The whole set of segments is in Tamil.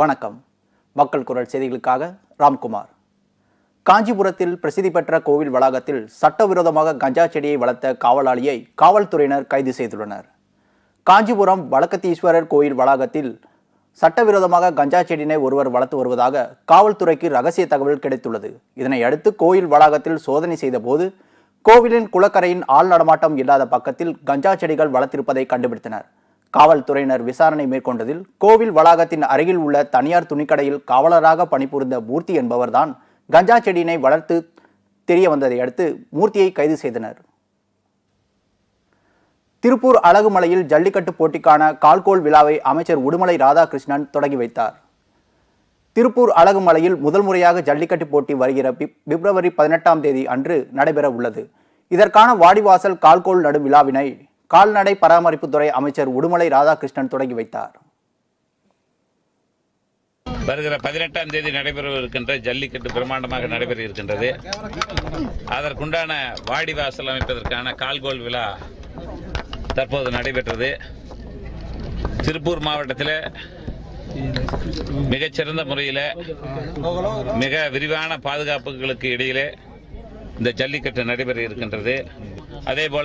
வணக்கம் மக்கள் குரல் செய்திகளுக்காக ராம்குமார் காஞ்சிபுரத்தில் பிரசித்தி பெற்ற கோவில் வளாகத்தில் சட்டவிரோதமாக கஞ்சா செடியை வளர்த்த காவலாளியை காவல்துறையினர் கைது செய்துள்ளனர் காஞ்சிபுரம் வழக்கத்தீஸ்வரர் கோயில் வளாகத்தில் சட்டவிரோதமாக கஞ்சா செடியினை ஒருவர் வளர்த்து வருவதாக காவல்துறைக்கு ரகசிய தகவல் கிடைத்துள்ளது இதனை அடுத்து கோயில் வளாகத்தில் சோதனை செய்தபோது கோவிலின் குளக்கரையின் ஆள் நடமாட்டம் இல்லாத பக்கத்தில் கஞ்சா செடிகள் வளர்த்திருப்பதை கண்டுபிடித்தனர் காவல்துறையினர் விசாரணை மேற்கொண்டதில் கோவில் வளாகத்தின் அருகில் உள்ள தனியார் துணிக்கடையில் காவலராக பணிபுரிந்த மூர்த்தி என்பவர்தான் கஞ்சா செடியினை வளர்த்து தெரிய வந்ததை அடுத்து மூர்த்தியை கைது செய்தனர் திருப்பூர் அழகுமலையில் ஜல்லிக்கட்டு போட்டிக்கான கால்கோல் விழாவை அமைச்சர் உடுமலை ராதாகிருஷ்ணன் தொடங்கி வைத்தார் திருப்பூர் அழகுமலையில் முதல் முறையாக ஜல்லிக்கட்டு போட்டி வருகிற பிப்- பிப்ரவரி பதினெட்டாம் தேதி அன்று நடைபெற உள்ளது இதற்கான வாடிவாசல் கால்கோல் நடு விழாவினை கால்நடை பராமரிப்புத்துறை அமைச்சர் உடுமலை ராதாகிருஷ்ணன் தொடங்கி வைத்தார் வருகிற பதினெட்டாம் தேதி நடைபெறவிருக்கின்ற ஜல்லிக்கட்டு பிரம்மாண்டமாக நடைபெற இருக்கின்றது அதற்குண்டான வாடிவாசல் அமைப்பதற்கான கால்கோல் விழா தற்போது நடைபெற்றது திருப்பூர் மாவட்டத்தில் மிகச்சிறந்த முறையில் மிக விரிவான பாதுகாப்புகளுக்கு இடையிலே இந்த ஜல்லிக்கட்டு நடைபெற இருக்கின்றது அதே போல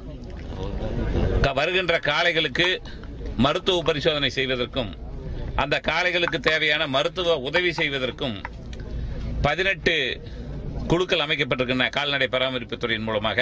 க- வருகின்ற காளைகளுக்கு மருத்துவ பரிசோதனை செய்வதற்கும் அந்த காளைகளுக்கு தேவையான மருத்துவ உதவி செய்வதற்கும் பதினெட்டு குழுக்கள் அமைக்கப்பட்டிருக்கின்றன கால்நடை பராமரிப்புத் துறையின் மூலமாக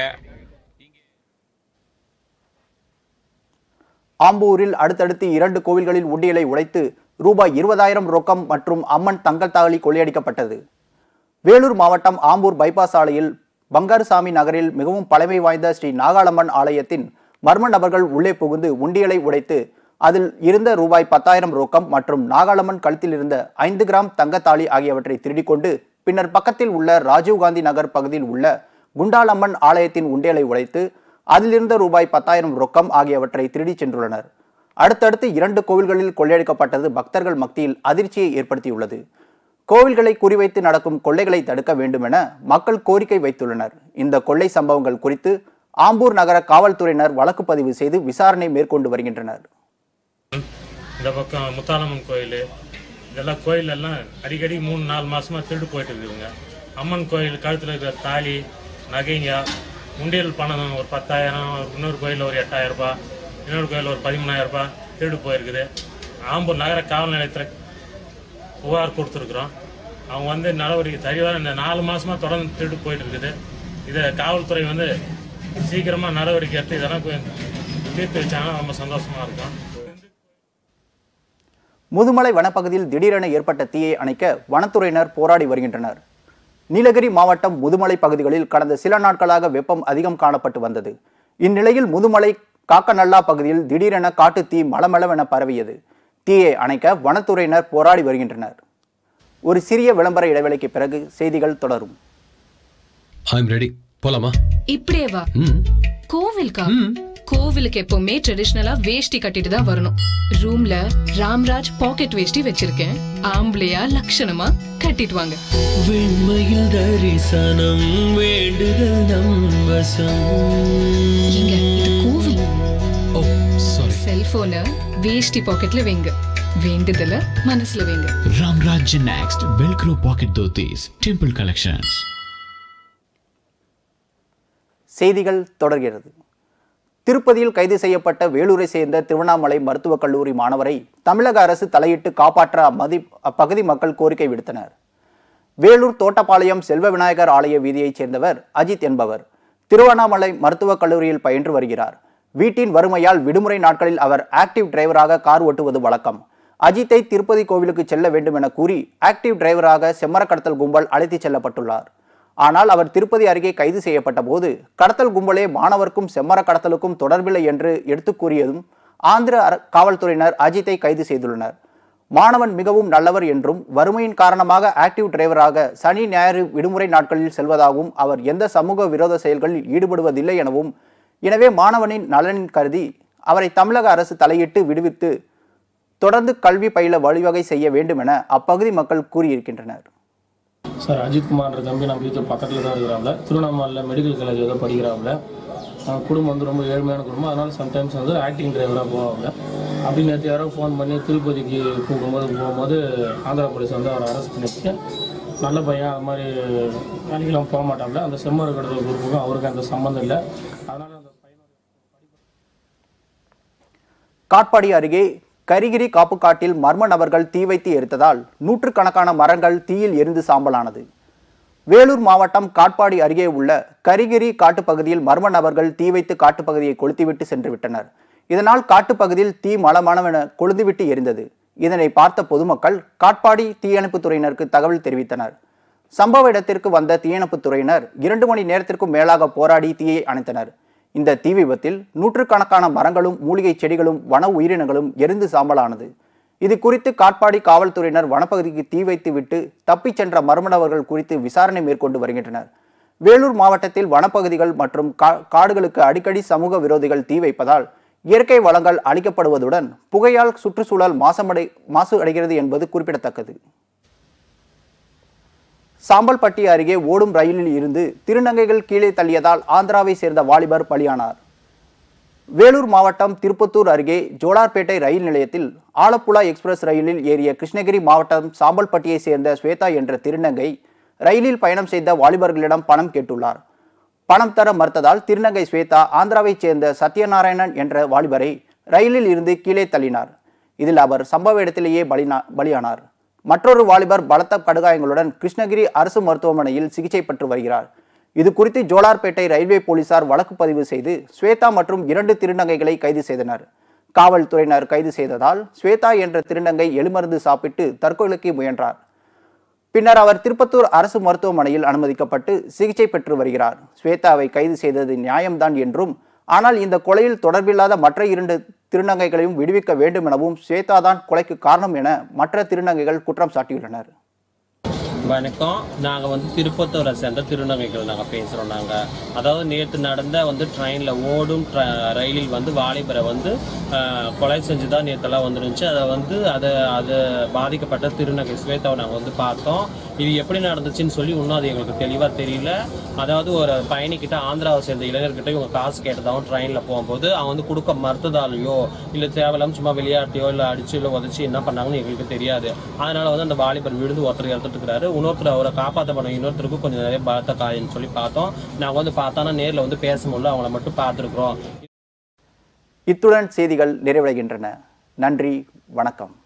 ஆம்பூரில் அடுத்தடுத்து இரண்டு கோவில்களில் உண்டியலை உடைத்து ரூபாய் இருபதாயிரம் ரொக்கம் மற்றும் அம்மன் தங்கல் தாலி கொள்ளையடிக்கப்பட்டது வேலூர் மாவட்டம் ஆம்பூர் பைபாஸ் சாலையில் பங்காருசாமி நகரில் மிகவும் பழமை வாய்ந்த ஸ்ரீ நாகாளம்மன் ஆலயத்தின் மர்ம நபர்கள் உள்ளே புகுந்து உண்டியலை உடைத்து அதில் இருந்த ரூபாய் பத்தாயிரம் ரொக்கம் மற்றும் நாகாளம்மன் கழுத்தில் இருந்த ஐந்து கிராம் தங்கத்தாலி ஆகியவற்றை திருடிக் கொண்டு பின்னர் பக்கத்தில் உள்ள ராஜீவ்காந்தி நகர் பகுதியில் உள்ள குண்டாலம்மன் ஆலயத்தின் உண்டியலை உடைத்து அதிலிருந்த ரூபாய் பத்தாயிரம் ரொக்கம் ஆகியவற்றை திருடிச் சென்றுள்ளனர் அடுத்தடுத்து இரண்டு கோவில்களில் கொள்ளையடிக்கப்பட்டது பக்தர்கள் மத்தியில் அதிர்ச்சியை ஏற்படுத்தியுள்ளது கோவில்களை குறிவைத்து நடக்கும் கொள்ளைகளை தடுக்க வேண்டும் என மக்கள் கோரிக்கை வைத்துள்ளனர் இந்த கொள்ளை சம்பவங்கள் குறித்து ஆம்பூர் நகர காவல்துறையினர் வழக்கு பதிவு செய்து விசாரணை மேற்கொண்டு வருகின்றனர் இந்த பக்கம் முத்தாலம்மன் கோயில் இதெல்லாம் கோயில் எல்லாம் அடிக்கடி மூணு நாலு மாசமா திருடு போயிட்டு இருக்குதுங்க அம்மன் கோயில் கழுத்தில் இருக்கிற தாலி நகைங்க உண்டியல் பணம் ஒரு பத்தாயிரம் இன்னொரு கோயிலில் ஒரு எட்டாயிரம் ரூபாய் இன்னொரு கோயிலில் ஒரு பதிமூணாயிரம் ரூபாய் திருடு போயிருக்குது ஆம்பூர் நகர காவல் நிலையத்தில் புகார் கொடுத்துருக்குறோம் அவங்க வந்து நடவடிக்கை சரிவாக இந்த நாலு மாசமா தொடர்ந்து திருடு போயிட்டு இருக்குது இதை காவல்துறை வந்து சீக்கிரமா நடவடிக்கை எடுத்து இதெல்லாம் கொஞ்சம் தீர்த்து வச்சாங்கன்னா ரொம்ப சந்தோஷமா இருக்கும் முதுமலை வனப்பகுதியில் திடீரென ஏற்பட்ட தீயை அணைக்க வனத்துறையினர் போராடி வருகின்றனர் நீலகிரி மாவட்டம் முதுமலை பகுதிகளில் கடந்த சில நாட்களாக வெப்பம் அதிகம் காணப்பட்டு வந்தது இந்நிலையில் முதுமலை காக்கநல்லா பகுதியில் திடீரென காட்டுத் தீ மளமளவென பரவியது தீயை அணைக்க வனத்துறையினர் போராடி வருகின்றனர் ஒரு சிறிய விளம்பர இடைவேளைக்கு பிறகு செய்திகள் தொடரும் ஐம் ரெடி போலாமா இப்படியே வா ம் கோவிலுக்கா கோவிலுக்கு எப்பவுமே ட்ரெடிஷ்னலா வேஷ்டி கட்டிட்டு தான் வரணும் ரூம்ல ராம்ராஜ் பாக்கெட் வேஷ்டி வச்சிருக்கேன் ஆம்பளையா லட்சணமா கட்டிட்டு வாங்க வெண்மையில் தரிசனம் வேண்டுதல் நம் வசம் இங்க இது கோவில் ஓ சாரி செல்போன வேஷ்டி பாக்கெட்ல வைங்க வேண்டுதல மனசுல வைங்க Ramraj Next Velcro Pocket Dhotis Temple Collections. செய்திகள் தொடர்கிறது திருப்பதியில் கைது செய்யப்பட்ட வேலூரை சேர்ந்த திருவண்ணாமலை மருத்துவக் கல்லூரி மாணவரை தமிழக அரசு தலையிட்டு காப்பாற்ற அம்மதி அப்பகுதி மக்கள் கோரிக்கை விடுத்தனர் வேலூர் தோட்டப்பாளையம் செல்வ விநாயகர் ஆலய வீதியைச் சேர்ந்தவர் அஜித் என்பவர் திருவண்ணாமலை மருத்துவக் கல்லூரியில் பயின்று வருகிறார் வீட்டின் வறுமையால் விடுமுறை நாட்களில் அவர் ஆக்டிவ் டிரைவராக கார் ஓட்டுவது வழக்கம் அஜித்தை திருப்பதி கோவிலுக்கு செல்ல வேண்டும் என கூறி ஆக்டிவ் டிரைவராக செம்மர கடத்தல் கும்பல் அழைத்துச் செல்லப்பட்டுள்ளார் ஆனால் அவர் திருப்பதி அருகே கைது செய்யப்பட்ட போது கடத்தல் கும்பலே மாணவர்க்கும் செம்மர கடத்தலுக்கும் தொடர்பில்லை என்று எடுத்துக் கூறியதும் ஆந்திர அர- காவல்துறையினர் அஜித்தை கைது செய்துள்ளனர் மாணவன் மிகவும் நல்லவர் என்றும் வறுமையின் காரணமாக ஆக்டிவ் டிரைவராக சனி ஞாயிறு விடுமுறை நாட்களில் செல்வதாகவும் அவர் எந்த சமூக விரோத செயல்களில் ஈடுபடுவதில்லை எனவும் எனவே மாணவனின் நலனின் கருதி அவரை தமிழக அரசு தலையிட்டு விடுவித்து தொடர்ந்து கல்வி பயில வழிவகை செய்ய வேண்டும் என அப்பகுதி மக்கள் கூறியிருக்கின்றனர் சார் அஜித்குமார்ன்ற தம்பி நம்ம வீட்டு பக்கத்தில் தான் இருக்கிறாப்புல திருவண்ணாமலையில் மெடிக்கல் காலேஜ் ஏதோ படிக்கிறாப்புல அவங்க குடும்பம் வந்து ரொம்ப ஏழ்மையான குடும்பம் அதனால சம்டைம்ஸ் வந்து ஆக்டிங் டிரைவராக போவாங்க அப்படி நேற்று யாரோ ஃபோன் பண்ணி திருப்பதிக்கு போகும்போது போகும்போது ஆந்திரா போலீஸ் வந்து அவரை அரெஸ்ட் பண்ணிச்சு நல்ல பையன் அது மாதிரி வேலைக்கெல்லாம் போக மாட்டாங்கல்ல அந்த செம்மறு கடத்தல் குரூப்புக்கும் அவருக்கு அந்த சம்மந்தம் இல்லை அதனால் அந்த பையனோட காட்பாடி அருகே கரிகிரி காப்புக்காட்டில் மர்ம நபர்கள் தீ வைத்து எரித்ததால் நூற்றுக்கணக்கான மரங்கள் தீயில் எரிந்து சாம்பலானது வேலூர் மாவட்டம் காட்பாடி அருகே உள்ள கரிகிரி காட்டுப்பகுதியில் மர்ம நபர்கள் தீ வைத்து காட்டுப்பகுதியை கொளுத்திவிட்டு சென்று விட்டனர் இதனால் காட்டுப்பகுதியில் தீ மலமளவென கொழுந்துவிட்டு எரிந்தது இதனை பார்த்த பொதுமக்கள் காட்பாடி தீயணைப்புத் துறையினருக்கு தகவல் தெரிவித்தனர் சம்பவ இடத்திற்கு வந்த தீயணைப்புத் துறையினர் இரண்டு மணி நேரத்திற்கும் மேலாக போராடி தீயை அணைத்தனர் இந்த தீ விபத்தில் நூற்றுக்கணக்கான மரங்களும் மூலிகை செடிகளும் வன உயிரினங்களும் எரிந்து சாம்பலானது இது குறித்து காட்பாடி காவல்துறையினர் வனப்பகுதிக்கு தீ வைத்து விட்டு தப்பிச் சென்ற மர்ம நபர்கள் குறித்து விசாரணை மேற்கொண்டு வருகின்றனர் வேலூர் மாவட்டத்தில் வனப்பகுதிகள் மற்றும் கா- காடுகளுக்கு அடிக்கடி சமூக விரோதிகள் தீ வைப்பதால் இயற்கை வளங்கள் அழிக்கப்படுவதுடன் புகையால் சுற்றுச்சூழல் மாசமடை மாசு அடைகிறது என்பது குறிப்பிடத்தக்கது சாம்பல்பட்டி அருகே ஓடும் ரயிலில் இருந்து திருநங்கைகள் கீழே தள்ளியதால் ஆந்திராவை சேர்ந்த வாலிபர் பலியானார் வேலூர் மாவட்டம் திருப்பத்தூர் அருகே ஜோலார்பேட்டை ரயில் நிலையத்தில் ஆலப்புழா எக்ஸ்பிரஸ் ரயிலில் ஏறிய கிருஷ்ணகிரி மாவட்டம் சாம்பல்பட்டியை சேர்ந்த ஸ்வேதா என்ற திருநங்கை ரயிலில் பயணம் செய்த வாலிபர்களிடம் பணம் கேட்டுள்ளார் பணம் தர மறுத்ததால் திருநங்கை ஸ்வேதா ஆந்திராவைச் சேர்ந்த சத்யநாராயணன் என்ற வாலிபரை ரயிலில் இருந்து கீழே தள்ளினார் இதில் அவர் சம்பவ இடத்திலேயே பலினா பலியானார் மற்றொரு வாலிபர் பலத்த கடுகாயங்களுடன் கிருஷ்ணகிரி அரசு மருத்துவமனையில் சிகிச்சை பெற்று வருகிறார் இது குறித்து ஜோலார்பேட்டை ரயில்வே போலீசார் வழக்கு பதிவு செய்து ஸ்வேதா மற்றும் இரண்டு திருநங்கைகளை கைது செய்தனர் காவல்துறையினர் கைது செய்ததால் ஸ்வேதா என்ற திருநங்கை எலுமருந்து சாப்பிட்டு தற்கொலைக்கு முயன்றார் பின்னர் அவர் திருப்பத்தூர் அரசு மருத்துவமனையில் அனுமதிக்கப்பட்டு சிகிச்சை பெற்று வருகிறார் ஸ்வேதாவை கைது செய்தது நியாயம்தான் என்றும் ஆனால் இந்த கொலையில் தொடர்பில்லாத மற்ற இரண்டு திருநங்கைகளையும் விடுவிக்க வேண்டும் எனவும் ஸ்வேதா தான் கொலைக்கு காரணம் என மற்ற திருநங்கைகள் குற்றம் சாட்டியுள்ளனர் வணக்கம் நாங்கள் வந்து திருப்பத்தூரை சேர்ந்த திருநங்கைகள் நாங்கள் பேசுகிறோம் நாங்கள் அதாவது நேற்று நடந்த வந்து ட்ரெயினில் ஓடும் ட்ர ரயிலில் வந்து வாலிபரை வந்து ஆஹ், கொலை செஞ்சு தான் நேற்றெல்லாம் வந்துருந்துச்சு அதை வந்து அதை அது பாதிக்கப்பட்ட திருநங்கை ஸ்வேதாவை நாங்கள் வந்து பார்த்தோம் இது எப்படி நடந்துச்சுன்னு சொல்லி இன்னும் அது எங்களுக்கு தெளிவாக தெரியல அதாவது ஒரு பயணிக்கிட்ட ஆந்திராவை சேர்ந்த இளைஞர்கிட்ட இவங்க காசு கேட்டதாகவும் ட்ரெயினில் போகும்போது அவங்க வந்து கொடுக்க மறுத்ததாலேயோ இல்லை தேவையில்லாம சும்மா விளையாட்டியோ இல்லை அடிச்சு இல்லை உதச்சி என்ன பண்ணாங்கன்னு எங்களுக்கு தெரியாது அதனால வந்து அந்த வாலிபர் விழுந்து ஒருத்தர் இறந்துட்டு இருக்கிறாரு இன்னொருத்தர் அவரை காப்பாற்ற பண்ண இன்னொருத்தருக்கும் கொஞ்சம் நிறைய பலத்த காயம்னு சொல்லி பார்த்தோம் நாங்கள் வந்து பார்த்தானா நேரில் வந்து பேச முடியல அவங்கள மட்டும் பார்த்துருக்குறோம் இத்துடன் செய்திகள் நிறைவடைகின்றன நன்றி வணக்கம்